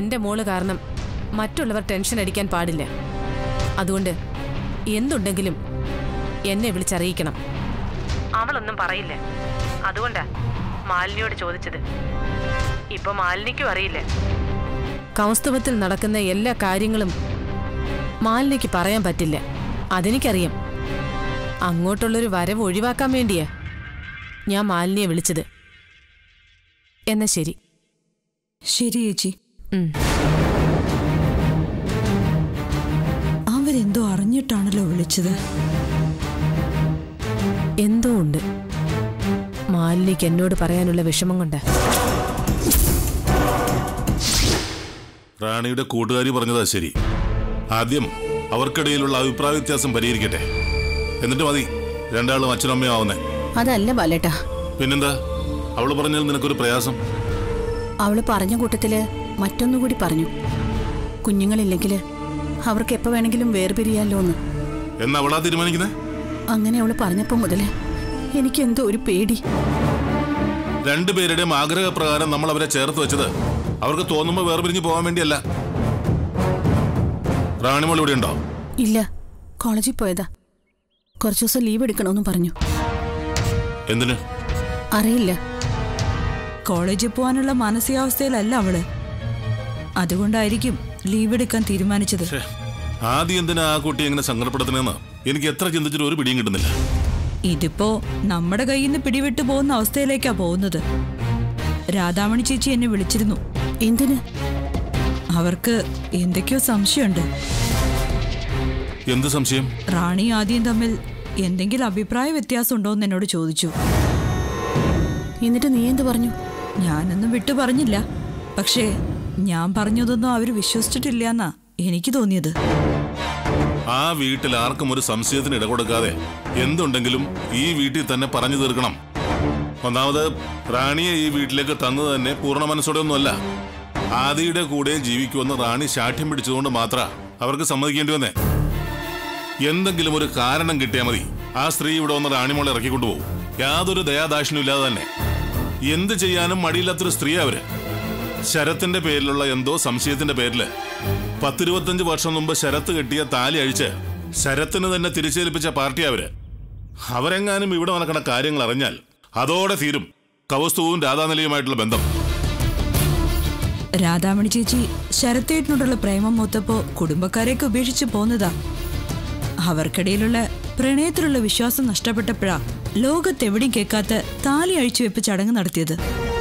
എന്റെ മോള് കാരണം മറ്റുള്ളവർ ടെൻഷൻ അടിക്കാൻ പാടില്ല അതുകൊണ്ട് എന്തുണ്ടെങ്കിലും എന്നെ വിളിച്ചറിയിക്കണം അവളൊന്നും പറയില്ല അതുകൊണ്ടാ മാലിനിയോട് ചോദിച്ചത് ഇപ്പൊ മാലിനിക്കും അറിയില്ല കൗസ്തവത്തിൽ നടക്കുന്ന എല്ലാ കാര്യങ്ങളും മാലിനിക്ക് പറയാൻ പറ്റില്ല അതെനിക്കറിയാം അങ്ങോട്ടുള്ളൊരു വരവ് ഒഴിവാക്കാൻ വേണ്ടിയാ ഞാൻ മാലിനിയെ വിളിച്ചത് എന്നാ ശരി ശരി ചേച്ചി ഉം. അവരെന്തോ അറിഞ്ഞിട്ടാണല്ലോ വിളിച്ചത് എന്തോ ഉണ്ട് മാലിനിക്ക് എന്നോട് പറയാനുള്ള വിഷമം കൊണ്ട് റാണിയുടെ കൂട്ടുകാരി പറഞ്ഞതാ ശരി ആദ്യം അവർക്കിടയിലുള്ള അഭിപ്രായ വ്യത്യാസം പരിഹരിക്കട്ടെ എന്നിട്ട് മതി രണ്ടാളും അച്ഛനും അമ്മയും ആവുന്നേ അതല്ല ബാലേട്ടാ പിന്നെന്താ അവള് പറഞ്ഞാൽ നിനക്കൊരു പ്രയാസം അവള് പറഞ്ഞ കൂട്ടത്തില് മറ്റൊന്നുകൂടി പറഞ്ഞു കുഞ്ഞുങ്ങളില്ലെങ്കിൽ അവർക്ക് എപ്പോ വേണമെങ്കിലും വേർപിരിയാലോ എന്ന് എന്ന് അവളാ തീരുമാനിക്കുന്നേ അങ്ങനെ അവള് പറഞ്ഞപ്പോ മുതല് എനിക്ക് എന്തോ ഒരു പേടി രണ്ടുപേരുടെയും ആഗ്രഹപ്രകാരം നമ്മൾ അവരെ ചേർത്ത് വെച്ചത് അവർക്ക് തോന്നുമ്പോൾ വേർപിരിഞ്ഞ് പോകാൻ വേണ്ടിയല്ല റാണിമോൾ ഇവിടെ ഉണ്ടോ ഇല്ല കോളേജിൽ പോയതാ കുറച്ചു ദിവസം ലീവ് എടുക്കണമെന്ന് പറഞ്ഞു എന്തിന് അറിയില്ല കോളേജിൽ പോകാനുള്ള മാനസികാവസ്ഥയിലല്ല അവള് അതുകൊണ്ടായിരിക്കും ലീവ് എടുക്കാൻ തീരുമാനിച്ചത് ഛേ, ആദ്യം എന്തിനാ ആ കുട്ടി എങ്ങനെ സങ്കടപ്പെടുത്തണെന്ന് എനിക്ക് എത്ര ചിന്തിച്ചിട്ട് ഒരു പിടിയും കിട്ടുന്നില്ല ഇതിപ്പോ നമ്മുടെ കയ്യിൽ നിന്ന് പിടിവിട്ടു പോകുന്ന അവസ്ഥയിലേക്കാ പോകുന്നത് രാധാമണി ചേച്ചി എന്നെ വിളിച്ചിരുന്നു എന്തിന് അവർക്ക് എന്തൊക്കെയോ സംശയമുണ്ട് എന്ത് സംശയം റാണി ആദ്യം തമ്മിൽ എന്തെങ്കിലും അഭിപ്രായ വ്യത്യാസം ഉണ്ടോന്ന് എന്നോട് ചോദിച്ചു എന്നിട്ട് നീ എന്ത് പറഞ്ഞു ഞാനൊന്നും വിട്ടു പറഞ്ഞില്ല പക്ഷേ ഞാൻ പറഞ്ഞതൊന്നും അവർ വിശ്വസിച്ചിട്ടില്ല എന്നാ എനിക്ക് തോന്നിയത് ആ വീട്ടിൽ ആർക്കും ഒരു സംശയത്തിന് ഇടകൊടുക്കാതെ എന്തുണ്ടെങ്കിലും ഈ വീട്ടിൽ തന്നെ പറഞ്ഞു തീർക്കണം ഒന്നാമത് റാണിയെ ഈ വീട്ടിലേക്ക് തന്നത് തന്നെ പൂർണ്ണ മനസ്സോടെ ഒന്നുമല്ല ആദിയുടെ കൂടെ ജീവിക്കുമെന്ന് റാണി ശാഠ്യം പിടിച്ചതുകൊണ്ട് മാത്ര അവർക്ക് സമ്മതിക്കേണ്ടി വന്നേ എന്തെങ്കിലും ഒരു കാരണം കിട്ടിയാൽ മതി ആ സ്ത്രീ ഇവിടെ വന്ന് റാണിമോളെ ഇറക്കിക്കൊണ്ടുപോകും യാതൊരു ദയാദാക്ഷിണ്യം ഇല്ലാതെ തന്നെ എന്ത് ചെയ്യാനും മടിയില്ലാത്തൊരു സ്ത്രീ അവര് ശരത്തിന്റെ പേരിലുള്ള എന്തോ സംശയത്തിന്റെ പേരില് പത്തിരുപത്തഞ്ച് വർഷം മുമ്പ് ശരത്ത് കെട്ടിയ താലി അഴിച്ച് ശരത്തിന് തന്നെ തിരിച്ചേൽപ്പിച്ച പാർട്ടി അവര് അവരെങ്ങാനും ഇവിടെ നടക്കുന്ന കാര്യങ്ങൾ അറിഞ്ഞാൽ അതോടെ തീരും കൗസ്തുവും രാധാനിലയുമായിട്ടുള്ള ബന്ധം രാധാമണി ചേച്ചി ശരത്തേട്ടിനോടുള്ള പ്രേമം മൂത്തപ്പോ കുടുംബക്കാരെയൊക്കെ ഉപേക്ഷിച്ച് പോന്നതാ അവർക്കിടയിലുള്ള പ്രണയത്തിലുള്ള വിശ്വാസം നഷ്ടപ്പെട്ടപ്പോഴാ ലോകത്തെവിടെയും കേൾക്കാത്ത താലി അഴിച്ചുവെപ്പ് ചടങ്ങ് നടത്തിയത്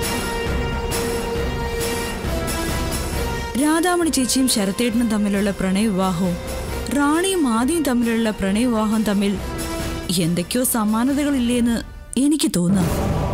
രാധാമണി ചേച്ചിയും ശരത്തേട്ടനും തമ്മിലുള്ള പ്രണയവിവാഹവും റാണിയും ആദിയും തമ്മിലുള്ള പ്രണയവിവാഹം തമ്മിൽ എന്തൊക്കെയോ സമാനതകളില്ലേന്ന് എനിക്ക് തോന്നാം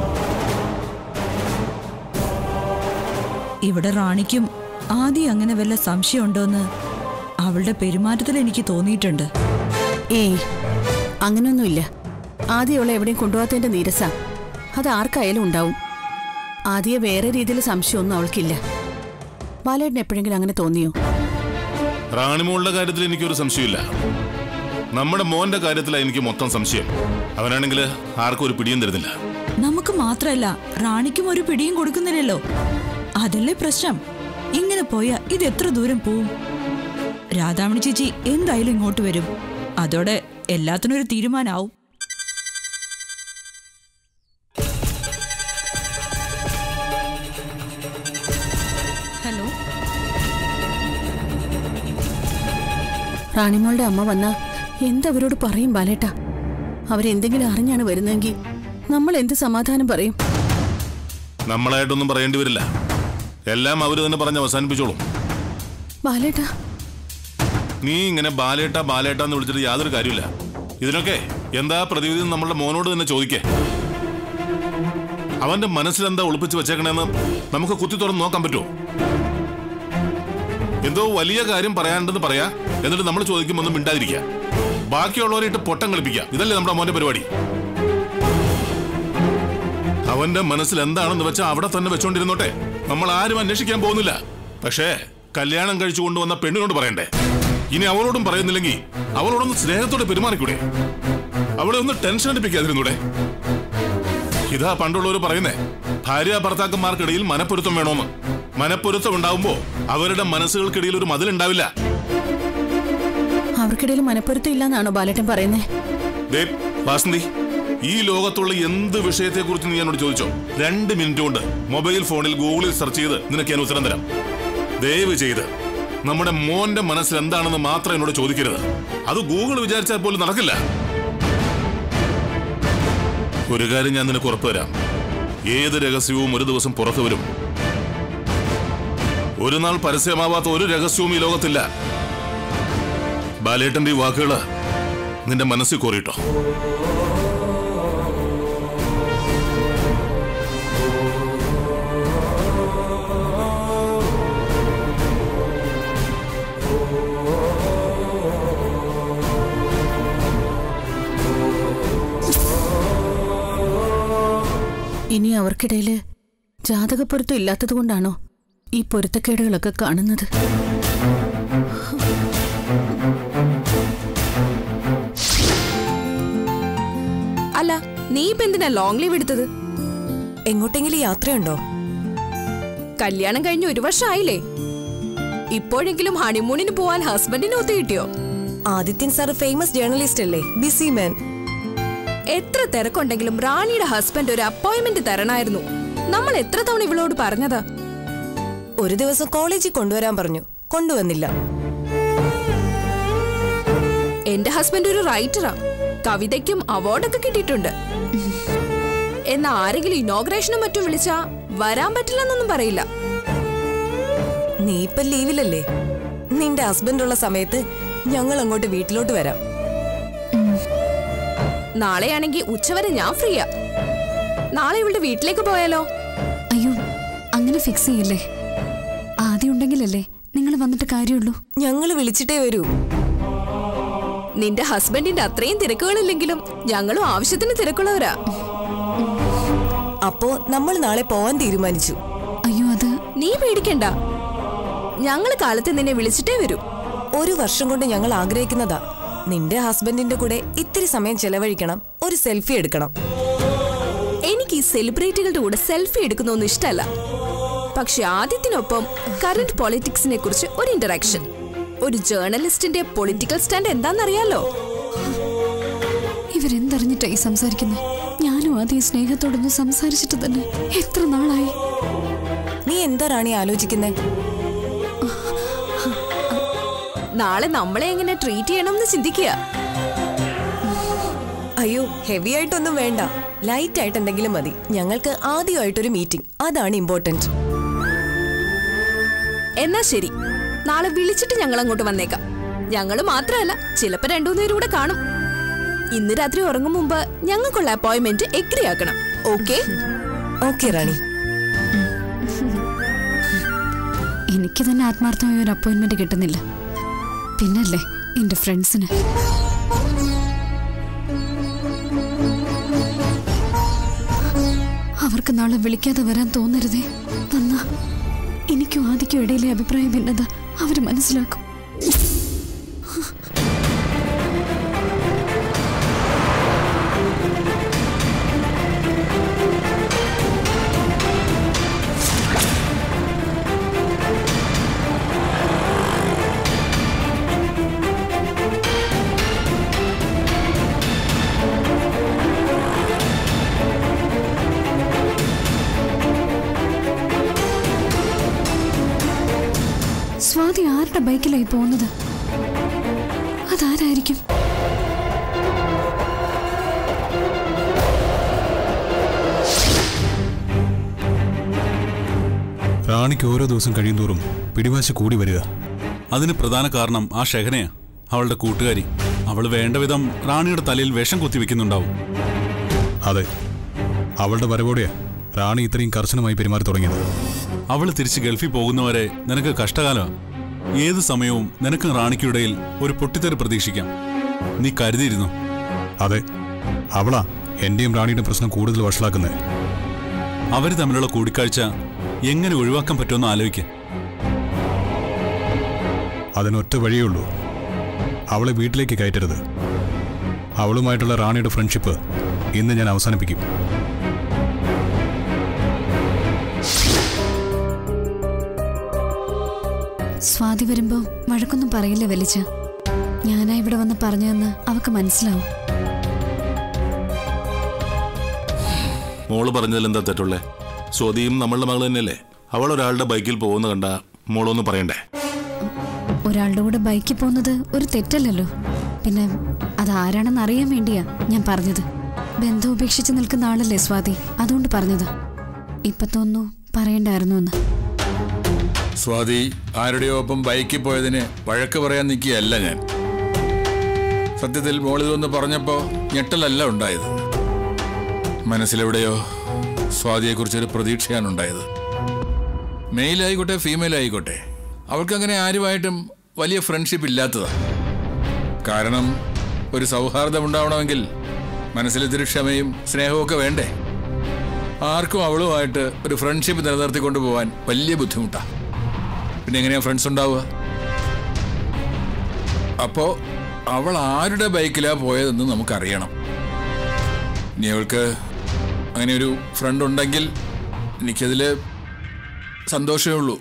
ഇവിടെ റാണിക്കും ആദ്യം അങ്ങനെ വല്ല സംശയമുണ്ടോന്ന് അവളുടെ പെരുമാറ്റത്തിൽ എനിക്ക് തോന്നിയിട്ടുണ്ട് ഏയ് അങ്ങനൊന്നുമില്ല ആദ്യം അവളെ എവിടെയും കൊണ്ടുപോകാത്തതിന്റെ നീരസ അത് ആർക്കായാലും ഉണ്ടാവും ആദ്യം വേറെ രീതിയിൽ സംശയമൊന്നും അവൾക്കില്ല ബാലേട്ടന് എപ്പോഴെങ്കിലും അങ്ങനെ തോന്നിയോ റാണിമോളുടെ കാര്യത്തിൽ എനിക്കൊരു സംശയമില്ല നമ്മുടെ മോന്റെ കാര്യത്തിലാണ് എനിക്ക് മൊത്തം സംശയം അവനാണെങ്കിൽ ആർക്കും ഒരു പിടിയും തരുന്നില്ല നമുക്ക് മാത്രമല്ല റാണിക്കും ഒരു പിടിയും കൊടുക്കുന്നില്ലല്ലോ അതല്ലേ പ്രശ്നം ഇങ്ങനെ പോയാ ഇത് എത്ര ദൂരം പോവും രാധാമണി ചേച്ചി എന്തായാലും ഇങ്ങോട്ട് വരും അതോടെ എല്ലാത്തിനും ഒരു തീരുമാനാവും ഹലോ റാണിമോളുടെ അമ്മ വന്നാ എന്തവരോട് പറയും ബാലേട്ട അവരെന്തെങ്കിലും അറിഞ്ഞാണ് വരുന്നതെങ്കിൽ നമ്മൾ എന്ത് സമാധാനം പറയും നമ്മളായിട്ടൊന്നും പറയേണ്ടി വരില്ല എല്ലാം അവര് തന്നെ പറഞ്ഞ് അവസാനിപ്പിച്ചോളും ബാലേട്ട നീ ഇങ്ങനെ ബാലേട്ട ബാലേട്ട എന്ന് വിളിച്ചിട്ട് യാതൊരു കാര്യമില്ല ഇതിനൊക്കെ എന്താ പ്രതിവിധി എന്ന് നമ്മളുടെ മോനോട് തന്നെ ചോദിക്കേ അവന്റെ മനസ്സിലെന്താ ഒളിപ്പിച്ച് വെച്ചേക്കണേന്ന് നമുക്ക് കുത്തി തുറന്ന് നോക്കാൻ പറ്റുമോ എന്തോ വലിയ കാര്യം പറയാനുണ്ടെന്ന് പറയാ എന്നിട്ട് നമ്മൾ ചോദിക്കുമ്പോൾ ഒന്നും മിണ്ടാതിരിക്കുക ബാക്കിയുള്ളവരെ ഇട്ട് പൊട്ടം കളിപ്പിക്കുക ഇതല്ലേ നമ്മുടെ മോന്റെ പരിപാടി അവന്റെ മനസ്സിൽ എന്താണെന്ന് വെച്ചാൽ അവിടെ തന്നെ വെച്ചോണ്ടിരുന്നോട്ടെ നമ്മൾ ആരും അന്വേഷിക്കാൻ പോകുന്നില്ല പക്ഷേ കല്യാണം കഴിച്ചു കൊണ്ടുവന്ന പെണ്ണിനോട് പറയണ്ടേ ഇനി അവളോടും പറയുന്നില്ലെങ്കിൽ അവളോടൊന്ന് സ്നേഹത്തോടെ പെരുമാറിക്കൂടെ അവളെ ഒന്ന് ടെൻഷൻ അടിപ്പിക്കാതിരുന്നൂടെ ഇതാ പണ്ടുള്ളവർ പറയുന്നേ ഭാര്യ ഭർത്താക്കന്മാർക്കിടയിൽ മനപ്പൊരുത്തം വേണോന്ന് മനപ്പൊരുത്തം ഉണ്ടാവുമ്പോ അവരുടെ മനസ്സുകൾക്കിടയിൽ ഒരു മതിലുണ്ടാവില്ല അവർക്കിടയിൽ മനപ്പൊരുത്തം ഇല്ലെന്നാണോ ബാലേട്ടൻ പറയുന്നേ ദേ വാസന്തി ഈ ലോകത്തുള്ള എന്ത് വിഷയത്തെക്കുറിച്ച് നീ എന്നോട് ചോദിച്ചോ രണ്ട് മിനിറ്റ് കൊണ്ട് മൊബൈൽ ഫോണിൽ ഗൂഗിളിൽ സെർച്ച് ചെയ്ത് നിനക്ക് ഞാൻ ഉത്തരം തരാം ദയവ് ചെയ്ത് നമ്മുടെ മോന്റെ മനസ്സിൽ എന്താണെന്ന് മാത്രം എന്നോട് ചോദിക്കരുത് അത് ഗൂഗിൾ വിചാരിച്ചാൽ പോലും നടക്കില്ല ഒരു കാര്യം ഞാൻ നിനക്ക് ഉറപ്പ് തരാം ഏത് രഹസ്യവും ഒരു ദിവസം പുറത്തു വരും ഒരു നാൾ പരസ്യമാവാത്ത ഒരു രഹസ്യവും ഈ ലോകത്തില്ല ബാലേട്ടന്റെ ഈ വാക്കുകള് നിന്റെ മനസ്സിൽ കോറിയിട്ടോ ഇനി അവർക്കിടയില് ജാതകപ്പൊരുത്തം ഇല്ലാത്തത് കൊണ്ടാണോ ഈ പൊരുത്തക്കേടുകളൊക്കെ കാണുന്നത് അല്ല നീ ഇപ്പൊ എന്തിനാ ലോങ് ലീവ് എടുത്തത് എങ്ങോട്ടെങ്കിലും യാത്രയുണ്ടോ കല്യാണം കഴിഞ്ഞ് ഒരു വർഷമായില്ലേ ഇപ്പോഴെങ്കിലും ഹണിമൂണിന് പോവാൻ ഹസ്ബൻഡിന് ഒത്തു കിട്ടിയോ ആദിത്യൻ സാർ ഫേമസ് ജേർണലിസ്റ്റ് അല്ലേ ബിസി മാൻ എത്ര തിരക്കുണ്ടെങ്കിലും റാണിയുടെ ഹസ്ബൻഡ് ഒരു അപ്പോയിന്റ്മെന്റ് തരണമായിരുന്നു നമ്മൾ എത്ര തവണ ഇവളോട് പറഞ്ഞതാ ഒരു ദിവസം കോളേജിൽ കൊണ്ടുവരാൻ പറഞ്ഞു കൊണ്ടുവന്നില്ല എന്റെ ഹസ്ബൻഡ് ഒരു റൈറ്ററാ കവിതയ്ക്കും അവാർഡൊക്കെ കിട്ടിയിട്ടുണ്ട് എന്നാ ആരെങ്കിലും ഇനോഗ്രേഷനും മറ്റും വിളിച്ചാ വരാൻ പറ്റില്ലെന്നൊന്നും പറയില്ല നീ ഇപ്പൊ ലീവിലല്ലേ നിന്റെ ഹസ്ബൻഡ് ഉള്ള സമയത്ത് ഞങ്ങൾ അങ്ങോട്ട് വീട്ടിലോട്ട് വരാം നാളെയാണെങ്കിൽ ഉച്ചവരെ ഞാൻ ഫ്രീയാ നാളെ ഇവളുടെ വീട്ടിലേക്ക് പോയാലോ അയ്യോ അങ്ങനെ ഫിക്സ് ചെയ്യല്ലേ ആദ്യം ഉണ്ടെങ്കിലല്ലേ നിങ്ങൾ വന്നിട്ട് കാര്യമുള്ളൂ ഞങ്ങൾ വിളിച്ചിട്ടേ വരൂ നിന്റെ ഹസ്ബൻഡിന്റെ അത്രയും തിരക്കുകളില്ലെങ്കിലും ഞങ്ങളും ആവശ്യത്തിന് തിരക്കുള്ളവരാ അപ്പോ നമ്മൾ നാളെ പോവാൻ തീരുമാനിച്ചു അയ്യോ അത് നീ പേടിക്കണ്ട ഞങ്ങള് കാലത്ത് നിന്നെ വിളിച്ചിട്ടേ വരൂ ഒരു വർഷം കൊണ്ട് ഞങ്ങൾ ആഗ്രഹിക്കുന്നതാ നിന്റെ ഹസ്ബൻഡിന്റെ കൂടെ ഇത്തിരി സമയം ചെലവഴിക്കണം ഒരു സെൽഫി എടുക്കണം എനിക്ക് ഈ സെലിബ്രിറ്റികളുടെ കൂടെ സെൽഫി എടുക്കുന്നൊന്നും ഇഷ്ടമല്ല പക്ഷെ ആദ്യത്തിനൊപ്പം കറന്റ് പൊളിറ്റിക്സിനെ കുറിച്ച് ഒരു ഇന്ററാക്ഷൻ ഒരു ജേർണലിസ്റ്റിന്റെ പൊളിറ്റിക്കൽ സ്റ്റാൻഡ് എന്താണെന്നറിയാലോ ഇവരെന്തറിഞ്ഞിട്ടായി സംസാരിക്കുന്നത് ഞാനും ആദ്യം ഈ സ്നേഹത്തോടൊന്ന് സംസാരിച്ചിട്ട് തന്നെ എത്ര നാളായി നീ എന്താ റാണി ആലോചിക്കുന്നേ നാളെ നമ്മളെ എങ്ങനെ ട്രീറ്റ് ചെയ്യണമെന്ന് ചിന്തിക്കുക അയ്യോ ഹെവി ആയിട്ടൊന്നും വേണ്ട ലൈറ്റ് ആയിട്ട് എന്തെങ്കിലും മതി ഞങ്ങൾക്ക് ആദ്യമായിട്ടൊരു മീറ്റിംഗ് അതാണ് ഇമ്പോർട്ടന്റ് എന്നാ ശരി നാളെ വിളിച്ചിട്ട് ഞങ്ങൾ അങ്ങോട്ട് വന്നേക്കാം ഞങ്ങൾ മാത്രമല്ല ചിലപ്പോ രണ്ടു പേരും കൂടെ കാണും ഇന്ന് രാത്രി ഉറങ്ങും മുമ്പ് ഞങ്ങൾക്കുള്ള അപ്പോയിന്റ്മെന്റ് എഗ്രി ആക്കണം ഓക്കെ ഓക്കെ റാണി എനിക്ക് തന്നെ ആത്മാർത്ഥമായ ഒരു അപ്പോയിന്റ്മെന്റ് കിട്ടുന്നില്ല പിന്നല്ലേ എന്റെ ഫ്രണ്ട്സിന് അവർക്ക് നാളെ വിളിക്കാതെ വരാൻ തോന്നരുതേ നന്നാ എനിക്കും ആദിക്കും ഇടയിലെ അഭിപ്രായ ഭിന്നത അവര് മനസ്സിലാക്കും സ്വാതി ആരുടെ ബൈക്കിലായി പോകുന്നത് അതാരായിരിക്കും റാണിക്ക് ഓരോ ദിവസം കഴിയുന്തോറും പിടിവാശി കൂടി വരിക അതിന് പ്രധാന കാരണം ആ ഷെഹനയാ അവളുടെ കൂട്ടുകാരി അവൾ വേണ്ട വിധം റാണിയുടെ തലയിൽ വിഷം കുത്തിവെക്കുന്നുണ്ടാവും അതെ അവളുടെ വരവോടെയാ റാണി ഇത്രയും കർശനമായി പെരുമാറി തുടങ്ങിയത് അവൾ തിരിച്ച് ഗൾഫിൽ പോകുന്നവരെ നിനക്ക് കഷ്ടകാലം ഏത് സമയവും നിനക്കും റാണിക്കിടയിൽ ഒരു പൊട്ടിത്തെറി പ്രതീക്ഷിക്കാം നീ കരുതിയിരുന്നു അതെ അവളാ എന്റെയും റാണിയുടെ പ്രശ്നം കൂടുതൽ വഷളാക്കുന്നത് അവർ തമ്മിലുള്ള കൂടിക്കാഴ്ച എങ്ങനെ ഒഴിവാക്കാൻ പറ്റുമെന്ന് ആലോചിക്കുക അതിനൊറ്റ വഴിയേ ഉള്ളൂ അവളെ വീട്ടിലേക്ക് കയറ്റരുത് അവളുമായിട്ടുള്ള റാണിയുടെ ഫ്രണ്ട്ഷിപ്പ് ഇന്ന് ഞാൻ അവസാനിപ്പിക്കും സ്വാതി വരുമ്പോ വഴക്കൊന്നും പറയില്ല വലിച്ച ഞാനാ ഇവിടെ വന്ന് പറഞ്ഞതെന്ന് അവക്ക് മനസ്സിലാവും മോള് പറഞ്ഞതിൽ എന്താ തെറ്റുള്ളേ സ്വതിയും നമ്മളുടെ മകൾ തന്നെയല്ലേ അവൾ ഒരാളുടെ ബൈക്കിൽ പോകുന്ന കണ്ട മോളൊന്ന് പറയണ്ടേ ഒരാളുടെ കൂടെ ബൈക്കിൽ പോകുന്നത് ഒരു തെറ്റല്ലല്ലോ പിന്നെ അത് ആരാണെന്ന് അറിയാൻ വേണ്ടിയാ ഞാൻ പറഞ്ഞത് ബന്ധം ഉപേക്ഷിച്ച് നിൽക്കുന്ന ആളല്ലേ സ്വാതി അതുകൊണ്ട് പറഞ്ഞത് ഇപ്പൊ തോന്നുന്നു പറയണ്ടായിരുന്നു എന്ന് സ്വാതി ആരുടെയോ ഒപ്പം ബൈക്കിൽ പോയതിന് വഴക്ക് പറയാൻ നിൽക്കുകയല്ല ഞാൻ സത്യത്തിൽ മോളിതൊന്ന് പറഞ്ഞപ്പോ ഞെട്ടലല്ല ഉണ്ടായത് മനസ്സിലെവിടെയോ സ്വാതിയെക്കുറിച്ചൊരു പ്രതീക്ഷയാണ് ഉണ്ടായത് മെയിൽ ആയിക്കോട്ടെ ഫീമെയിൽ ആയിക്കോട്ടെ അവൾക്കങ്ങനെ ആരുമായിട്ടും വലിയ ഫ്രണ്ട്ഷിപ്പ് ഇല്ലാത്തതാ കാരണം ഒരു സൗഹാർദ്ദം ഉണ്ടാവണമെങ്കിൽ മനസ്സിലിത്തിരി ക്ഷമയും സ്നേഹവും ഒക്കെ വേണ്ടേ ആർക്കും അവളുമായിട്ട് ഒരു ഫ്രണ്ട്ഷിപ്പ് നിലനിർത്തിക്കൊണ്ട് പോകാൻ വലിയ ബുദ്ധിമുട്ടാ പിന്നെ എങ്ങനെയാ ഫ്രണ്ട്സ് ഉണ്ടാവുക അപ്പോ അവൾ ആരുടെ ബൈക്കിലാ പോയതെന്ന് നമുക്കറിയണം ഇനി അവൾക്ക് അങ്ങനെ ഒരു ഫ്രണ്ട് ഉണ്ടെങ്കിൽ എനിക്കതില് സന്തോഷമേ ഉള്ളൂ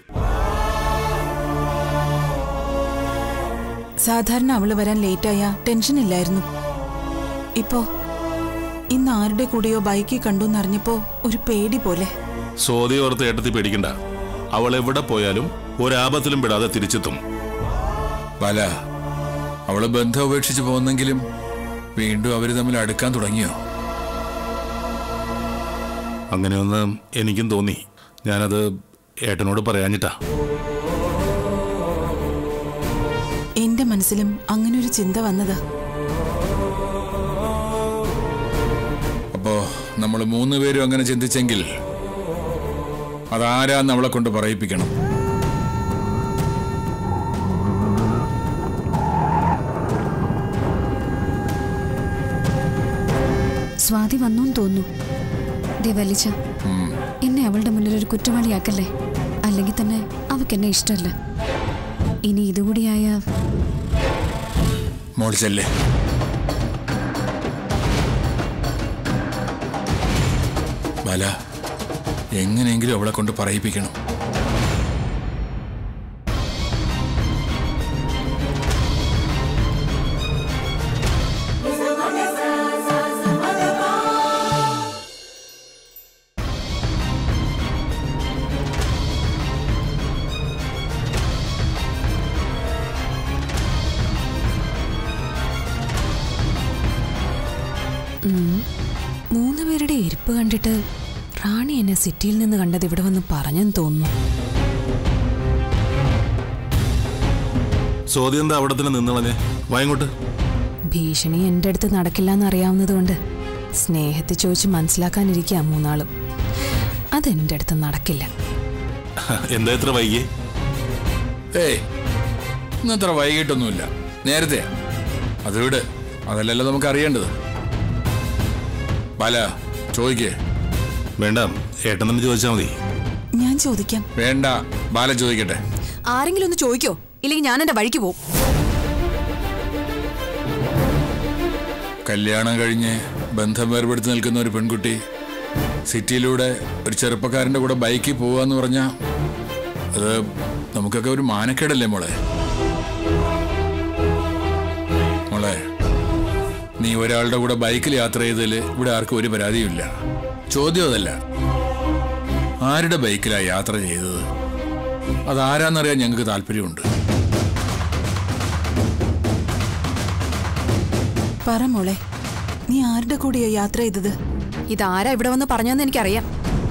സാധാരണ അവള് വരാൻ ലേറ്റായ ടെൻഷൻ ഇല്ലായിരുന്നു ഇപ്പോ ഇന്ന് ആരുടെ കൂടെയോ ബൈക്കിൽ കണ്ടു എന്നറിഞ്ഞപ്പോ ഒരു പേടി പോലെ സ്വതി ഓർത്ത് ഏട്ടത്തി പേടിക്കണ്ട അവൾ എവിടെ പോയാലും ഒരാപത്തിലും പെടാതെ തിരിച്ചെത്തും പല അവള് ബന്ധം ഉപേക്ഷിച്ച് പോന്നെങ്കിലും വീണ്ടും അവര് തമ്മിൽ അടുക്കാൻ തുടങ്ങിയോ അങ്ങനെയൊന്ന് എനിക്കും തോന്നി ഞാനത് ഏട്ടനോട് പറയാഞ്ഞിട്ടാ എന്റെ മനസ്സിലും അങ്ങനെ ഒരു ചിന്ത വന്നതാ അപ്പോ നമ്മൾ മൂന്ന് പേരും അങ്ങനെ ചിന്തിച്ചെങ്കിൽ അതാരാന്ന് അവളെ കൊണ്ട് പറയിപ്പിക്കണം സ്വാതി വന്നു തോന്നുന്നു ദേ വലിച്ച എന്നെ അവളുടെ മുന്നിൽ ഒരു കുറ്റവാളിയാക്കല്ലേ അല്ലെങ്കിൽ തന്നെ അവക്ക് എന്നെ ഇഷ്ടമല്ല ഇനി ഇതുകൂടിയായ മോൾ ചെല്ലേ ബല എങ്ങനെയെങ്കിലും അവളെ കൊണ്ട് പറയിപ്പിക്കണം മൂന്ന് പേരുടെ ഇരിപ്പ് കണ്ടിട്ട് റാണി എന്നെ സിറ്റിയിൽ നിന്ന് കണ്ടത് ഇവിടെ വന്ന് പറഞ്ഞെന്ന് തോന്നുന്നു സ്വതി എന്താ അവിടെ തന്നെ നിന്നളഞ്ഞേ വായങ്ങോട്ട് ഭീഷണി എൻ്റെ അടുത്ത് നടക്കില്ല എന്നറിയാവുന്നതുകൊണ്ട് സ്നേഹത്തെ ചോദിച്ച് മനസ്സിലാക്കാനിരിക്കുക മൂന്നാളും അതെൻ്റെ അടുത്ത് നടക്കില്ല എന്താ ഇത്ര വൈകിയേ ഏയ് ഇന്നത്ര വൈകിട്ടൊന്നുമില്ല നേരത്തെയാ അത് വിട് അതല്ലല്ലോ നമുക്ക് അറിയേണ്ടത് ബാല ചോദിക്കേ വേണ്ട ഏട്ടൻ തന്നെ ചോദിച്ചാൽ മതി ഞാൻ ചോദിക്കാം വേണ്ട ബാല ചോദിക്കട്ടെ ആരെങ്കിലും ഒന്ന് ചോദിക്കോ ഇല്ലെങ്കിൽ ഞാൻ എൻ്റെ വഴിക്ക് പോവും കല്യാണം കഴിഞ്ഞ് ബന്ധം വേർപെടുത്തി നിൽക്കുന്ന ഒരു പെൺകുട്ടി സിറ്റിയിലൂടെ ഒരു ചെറുപ്പക്കാരൻ്റെ കൂടെ ബൈക്കിൽ പോവാന്ന് പറഞ്ഞാൽ അത് നമുക്കൊക്കെ ഒരു മാനക്കേടല്ലേ മോളെ മോളെ നീ ഒരാളുടെ കൂടെ ബൈക്കിൽ യാത്ര ചെയ്തതിൽ ഇവിടെ ആർക്കും ഒരു പരാതിയുമില്ല ചോദ്യം അതല്ല ആരുടെ ബൈക്കിലാ യാത്ര ചെയ്തത് അതാരാന്നറിയാൻ ഞങ്ങൾക്ക് താല്പര്യമുണ്ട് പറ മോളെ നീ ആരുടെ കൂടെയാ യാത്ര ചെയ്തത് ഇതാരാ ഇവിടെ വന്ന് പറഞ്ഞതെന്ന് എനിക്കറിയാം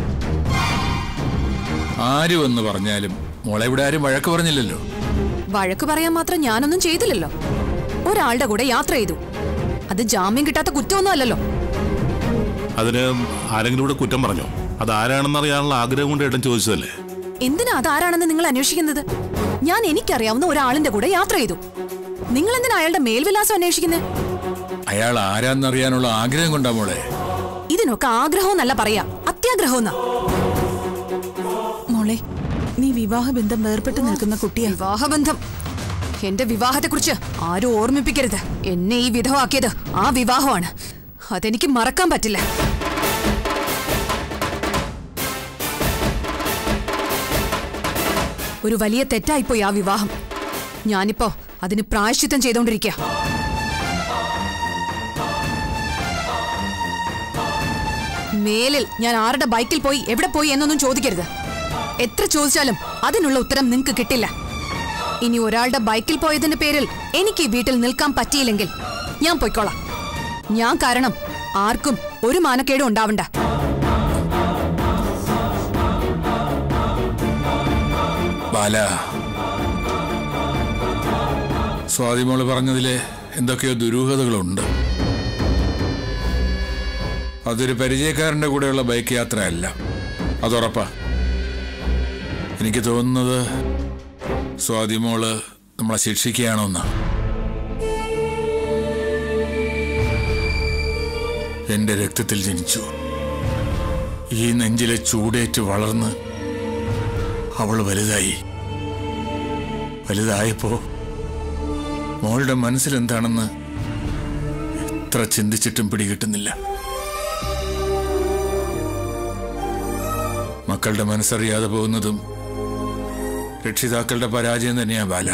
ആര് വന്ന് പറഞ്ഞാലും മോളെ ഇവിടെ ആരും വഴക്ക് പറഞ്ഞില്ലല്ലോ വഴക്ക് പറയാൻ മാത്രം ഞാനൊന്നും ചെയ്തില്ലല്ലോ ഒരാളുടെ കൂടെ യാത്ര ചെയ്തു അത് ജാമ്യം കിട്ടാത്ത കുറ്റമൊന്നും അല്ലല്ലോ അതിന് ആരെങ്കിലും ഇവിടെ കുറ്റം പറഞ്ഞോ അത് ആരാണെന്ന് അറിയാനുള്ള ആഗ്രഹം കൊണ്ട് ഏട്ടൻ ചോദിച്ചതല്ലേ എന്തിനാ അതാരാണെന്ന് നിങ്ങൾ അന്വേഷിക്കുന്നത് ഞാൻ എനിക്കറിയാവുന്ന ഒരാളിന്റെ കൂടെ യാത്ര ചെയ്തു നിങ്ങൾ എന്തിനാ അയാളുടെ മേൽവിലാസം അന്വേഷിക്കുന്നത് അയാൾ ആരാന്നറിയാനുള്ള ആഗ്രഹം കൊണ്ടാ മോളെ ഇതിനൊക്കെ ആഗ്രഹം എന്നല്ല പറയാ അത്യാഗ്രഹം എന്നാ മോളെ നീ വിവാഹബന്ധം വേർപെട്ട് നിൽക്കുന്ന കുട്ടിയാ വിവാഹബന്ധം എന്റെ വിവാഹത്തെക്കുറിച്ച് ആരും ഓർമ്മിപ്പിക്കരുത് എന്നെ ഈ വിധമാക്കിയത് ആ വിവാഹമാണ് അതെനിക്ക് മറക്കാൻ പറ്റില്ല ഒരു വലിയ തെറ്റായിപ്പോയി ആ വിവാഹം ഞാനിപ്പോ അതിന് പ്രായശ്ചിത്തം ചെയ്തോണ്ടിരിക്കുക മേലിൽ ഞാൻ ആരുടെ ബൈക്കിൽ പോയി എവിടെ പോയി എന്നൊന്നും ചോദിക്കരുത് എത്ര ചോദിച്ചാലും അതിനുള്ള ഉത്തരം നിങ്ങൾക്ക് കിട്ടില്ല ഇനി ഒരാളുടെ ബൈക്കിൽ പോയതിന്റെ പേരിൽ എനിക്ക് ഈ വീട്ടിൽ നിൽക്കാൻ പറ്റിയില്ലെങ്കിൽ ഞാൻ പൊയ്ക്കോളാം ഞാൻ കാരണം ആർക്കും ഒരു മാനക്കേടും ഉണ്ടാവണ്ട ബാല സ്വാതിമോള് പറഞ്ഞതില് എന്തൊക്കെയോ ദുരൂഹതകളുണ്ട് അതൊരു പരിചയക്കാരന്റെ കൂടെയുള്ള ബൈക്ക് യാത്രയല്ല അതുറപ്പാ എനിക്ക് തോന്നുന്നത് സ്വാതിമോള് നമ്മളെ ശിക്ഷിക്കുകയാണോന്നാ എന്റെ രക്തത്തിൽ ജനിച്ചു ഈ നെഞ്ചിലെ ചൂടേറ്റ് വളർന്ന് അവൾ വലുതായി വലുതായപ്പോ മോളുടെ മനസ്സിലെന്താണെന്ന് എത്ര ചിന്തിച്ചിട്ടും പിടികിട്ടുന്നില്ല മക്കളുടെ മനസ്സറിയാതെ പോകുന്നതും രക്ഷിതാക്കളുടെ പരാജയം തന്നെയാ ബാല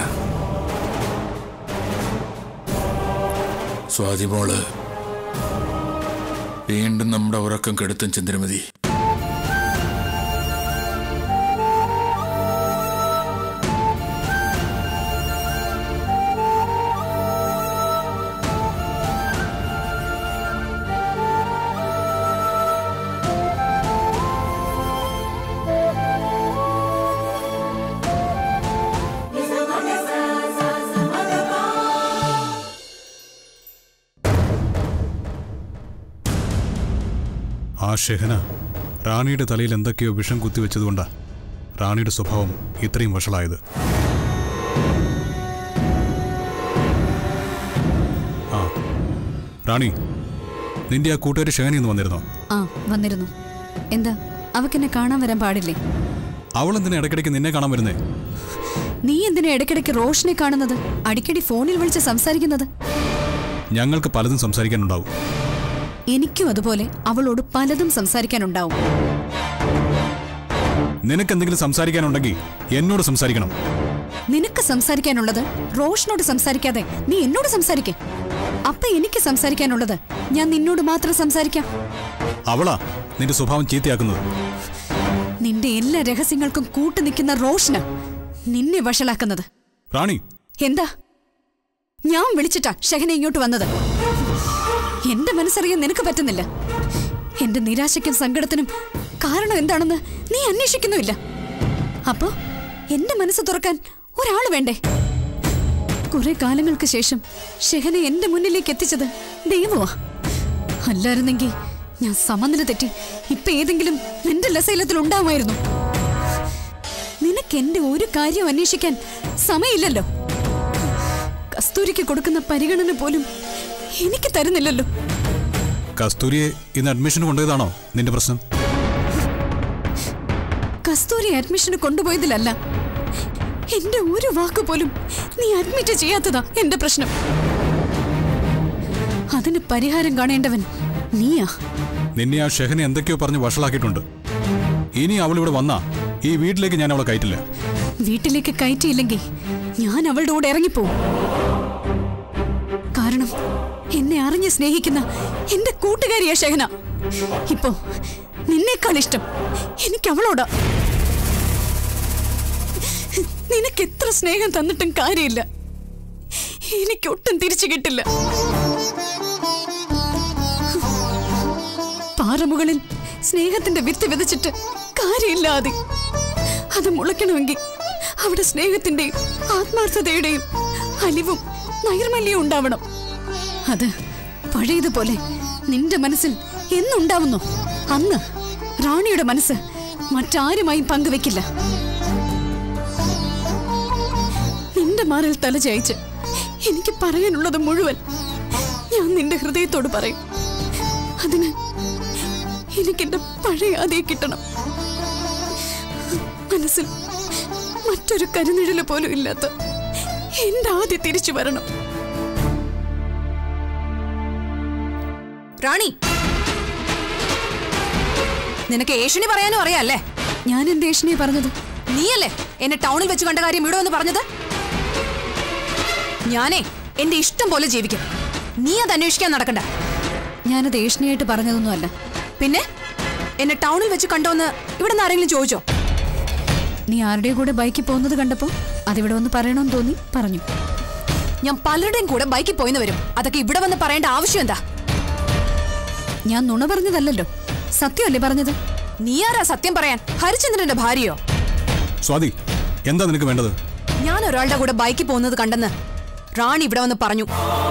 സ്വാതിമോള് വീണ്ടും നമ്മുടെ ഉറക്കം കെടുത്തും ചന്ദ്രമതി ആ ഷെഹന റാണിയുടെ തലയിൽ എന്തൊക്കെയോ വിഷം കുത്തിവെച്ചതുകൊണ്ടാ റാണിയുടെ സ്വഭാവം ഇത്രയും വഷളായത് ആ റാണി നിന്റെ ആ കൂട്ടുകാരി ഷെഹനി ഒന്ന് വന്നിരുന്നോ ആ വന്നിരുന്നു എന്താ അവക്കെന്നെ കാണാൻ വരാൻ പാടില്ലേ അവൾ എന്തിനാ ഇടയ്ക്കിടയ്ക്ക് നിന്നെ കാണാൻ വരുന്നേ നീ എന്തിനാ ഇടയ്ക്കിടയ്ക്ക് റോഷനെ കാണുന്നത് അടിക്കടി ഫോണിൽ വിളിച്ച് സംസാരിക്കുന്നത് ഞങ്ങൾക്ക് പലതും സംസാരിക്കാനുണ്ടാവും എനിക്കും അതുപോലെ അവളോട് പലതും സംസാരിക്കാനുണ്ടാവും നിനക്ക് എന്തെങ്കിലും സംസാരിക്കാനുണ്ടെങ്കിൽ എന്നോട് സംസാരിക്കണം നിനക്ക് സംസാരിക്കാനുള്ളത് റോഷനോട് സംസാരിക്കാതെ നീ എന്നോട് സംസാരിക്കേ അപ്പൊ എനിക്ക് സംസാരിക്കാനുള്ളത് ഞാൻ നിന്നോട് മാത്രം സംസാരിക്കാം അവളാ നിന്റെ സ്വഭാവം ചീത്തയാക്കുന്നത് നിന്റെ എല്ലാ രഹസ്യങ്ങൾക്കും കൂട്ടു നിൽക്കുന്ന റോഷന് നിന്നെ വഷളാക്കുന്നത് റാണി എന്താ ഞാൻ വിളിച്ചിട്ടാ ഷെഹന ഇങ്ങോട്ട് വന്നത് എന്റെ മനസ്സറിയാൻ നിനക്ക് പറ്റുന്നില്ല എന്റെ നിരാശയ്ക്കും സങ്കടത്തിനും കാരണം എന്താണെന്ന് നീ അന്വേഷിക്കുന്നുമില്ല അപ്പോ എന്റെ മനസ്സ് തുറക്കാൻ ഒരാള് വേണ്ടേ കുറെ കാലങ്ങൾക്ക് ശേഷം ഷെഹന എന്റെ മുന്നിലേക്ക് എത്തിച്ചത് ദൈവമാ അല്ലായിരുന്നെങ്കിൽ ഞാൻ സമനില തെറ്റി ഇപ്പൊ ഏതെങ്കിലും നിന്റെ ലസൈലത്തിൽ ഉണ്ടാവുമായിരുന്നു നിനക്ക് എന്റെ ഒരു കാര്യം അന്വേഷിക്കാൻ സമയമില്ലല്ലോ കസ്തൂരിക്ക് കൊടുക്കുന്ന പരിഗണന പോലും എനിക്ക് തരുന്നില്ലല്ലോ കസ്തൂരിയെ ഇന്ന് അഡ്മിഷന് കൊണ്ടുപോയതാണോ നിന്റെ പ്രശ്നം കസ്തൂരി അഡ്മിഷന് കൊണ്ടുപോയതിലല്ല എന്റെ ഒരു വാക്ക് പോലും നീ അഡ്മിറ്റ് ചെയ്യാത്തതാ എന്റെ പ്രശ്നം അതിന് പരിഹാരം കാണേണ്ടവൻ നീയാ നിന്നെ ആ ഷെഹനെ എന്തൊക്കെയോ പറഞ്ഞ് വഷളാക്കിയിട്ടുണ്ട് ഇനി അവൾ ഇവിടെ വന്നാ ഈ വീട്ടിലേക്ക് ഞാൻ അവളെ കയറ്റില്ല വീട്ടിലേക്ക് കയറ്റിയില്ലെങ്കിൽ ഞാൻ അവളുടെ കൂടെ ഇറങ്ങിപ്പോവും കാരണം എന്നെ അറിഞ്ഞ് സ്നേഹിക്കുന്ന എന്റെ കൂട്ടുകാരിയാ ഷെഹന ഇപ്പോ നിന്നേക്കാൾ ഇഷ്ടം എനിക്ക് അവളോടാ നിനക്ക് എത്ര സ്നേഹം തന്നിട്ടും കാര്യമില്ല എനിക്കൊട്ടും തിരിച്ചു കിട്ടില്ല പാറമുകളിൽ സ്നേഹത്തിന്റെ വിത്ത് വിതച്ചിട്ട് കാര്യമില്ലാതെ അത് മുളയ്ക്കണമെങ്കിൽ അവിടെ സ്നേഹത്തിന്റെയും ആത്മാർത്ഥതയുടെയും അലിവും നൈർമല്യവും ഉണ്ടാവണം അത് പഴയതുപോലെ നിന്റെ മനസ്സിൽ എന്നുണ്ടാവുന്നോ അന്ന് റാണിയുടെ മനസ്സ് മറ്റാരുമായും പങ്കുവെക്കില്ല നിന്റെ മാറിൽ തല ചായച്ച് എനിക്ക് പറയാനുള്ളത് മുഴുവൻ ഞാൻ നിന്റെ ഹൃദയത്തോട് പറയും അതിന് എനിക്കെന്റെ പഴയ അതേ കിട്ടണം മനസ്സിൽ മറ്റൊരു കരുനിഴല് പോലും ഇല്ലാത്ത എന്റെ ആദ്യം തിരിച്ചു വരണം റാണി നിനക്ക് ഏഷണി പറയാനും അറിയാല്ലേ ഞാൻ എന്റെ ഏഷണിയെ പറഞ്ഞത് നീയല്ലേ എന്നെ ടൗണിൽ വെച്ച് കണ്ട കാര്യം ഇവിടെ വന്ന് പറഞ്ഞത് ഞാനേ എന്റെ ഇഷ്ടം പോലെ ജീവിക്കും നീ അത് അന്വേഷിക്കാൻ നടക്കണ്ട ഞാനത് ഏഷ്ണിയായിട്ട് പറഞ്ഞതൊന്നുമല്ല പിന്നെ എന്നെ ടൗണിൽ വെച്ച് കണ്ടോന്ന് ഇവിടെ നിന്ന് ആരെങ്കിലും ചോദിച്ചോ നീ ആരുടെയും കൂടെ ബൈക്കിൽ പോകുന്നത് കണ്ടപ്പോ അതിവിടെ വന്ന് പറയണമെന്ന് തോന്നി പറഞ്ഞു ഞാൻ പലരുടെയും കൂടെ ബൈക്കിൽ പോയിന്ന് വരും അതൊക്കെ ഇവിടെ വന്ന് പറയേണ്ട ആവശ്യം എന്താ ഞാൻ നുണ പറഞ്ഞതല്ലല്ലോ സത്യമല്ലേ പറഞ്ഞത് നീ ആരാ സത്യം പറയാൻ ഹരിചന്ദ്രന്റെ ഭാര്യയോ സ്വാതി എന്താ നിനക്ക് വേണ്ടത് ഞാൻ ഒരാളുടെ കൂടെ ബൈക്കിൽ പോകുന്നത് കണ്ടെന്ന് റാണി ഇവിടെ വന്ന് പറഞ്ഞു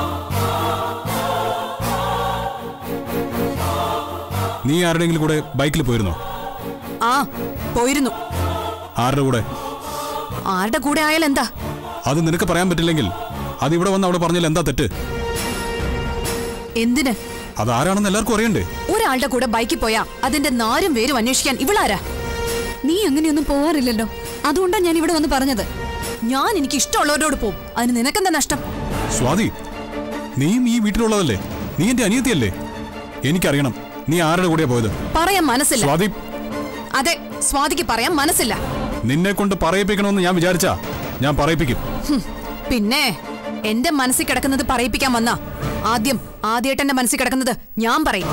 നീ ആരുടെയെങ്കിലും കൂടെ ബൈക്കിൽ പോയിരുന്നോ ആ പോയിരുന്നു ആരുടെ കൂടെ ആരുടെ കൂടെ ആയാൽ എന്താ അത് നിനക്ക് പറയാൻ പറ്റില്ലെങ്കിൽ അത് ഇവിടെ വന്ന് അവിടെ പറഞ്ഞാൽ എന്താ തെറ്റ് എന്തിന് അത് ആരാണെന്ന് എല്ലാവർക്കും അറിയണ്ടേ ഒരാളുടെ കൂടെ ബൈക്കിൽ പോയാ അതിന്റെ നാരും വേരും അന്വേഷിക്കാൻ ഇവളാരാ നീ അങ്ങനെയൊന്നും പോവാറില്ലല്ലോ അതുകൊണ്ടാണ് ഞാൻ ഇവിടെ വന്ന് പറഞ്ഞത് ഞാൻ എനിക്ക് ഇഷ്ടമുള്ളവരോട് പോവും അതിന് നിനക്കെന്താ നഷ്ടം സ്വാതി നീയും ഈ വീട്ടിലുള്ളതല്ലേ നീ എന്റെ അനിയത്തിയല്ലേ എനിക്കറിയണം നീ ആരുടെ കൂടെയാ പോയത് പറയാൻ മനസ്സില്ല സ്വാതി അതെ സ്വാതിക്ക് പറയാൻ മനസ്സില്ല നിന്നെ കൊണ്ട് പറയിപ്പിക്കണമെന്ന് ഞാൻ വിചാരിച്ചാ ഞാൻ പറയിപ്പിക്കും ഹും, പിന്നെ എന്റെ മനസ്സിൽ കിടക്കുന്നത് പറയിപ്പിക്കാൻ വന്നാ ആദ്യം ആദ്യമായിട്ട് മനസ്സിൽ കിടക്കുന്നത് ഞാൻ പറയും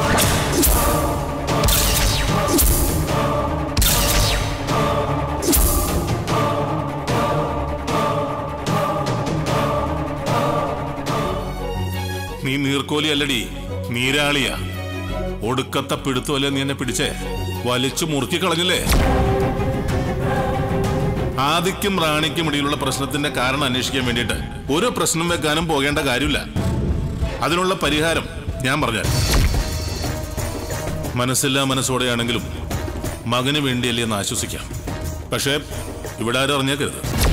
നീ നീർക്കോലി അല്ലടി നീരാളിയാ ഒടുക്കത്തെ പിടുത്തമല്ലേ നീ എന്നെ പിടിച്ചേ വലിച്ചു മുറുക്കി കളഞ്ഞില്ലേ ആദിക്കും റാണിക്കും ഇടയിലുള്ള പ്രശ്നത്തിന്റെ കാരണം അന്വേഷിക്കാൻ വേണ്ടിയിട്ട് ഒരു പ്രശ്നം വെക്കാനും പോകേണ്ട കാര്യമില്ല അതിനുള്ള പരിഹാരം ഞാൻ പറഞ്ഞാൽ മനസ്സില്ലാ മനസ്സോടെയാണെങ്കിലും മകന് വേണ്ടിയല്ലേ എന്ന് ആശ്വസിക്കാം പക്ഷേ ഇവിടെ ആരും അറിഞ്ഞേക്കരുത്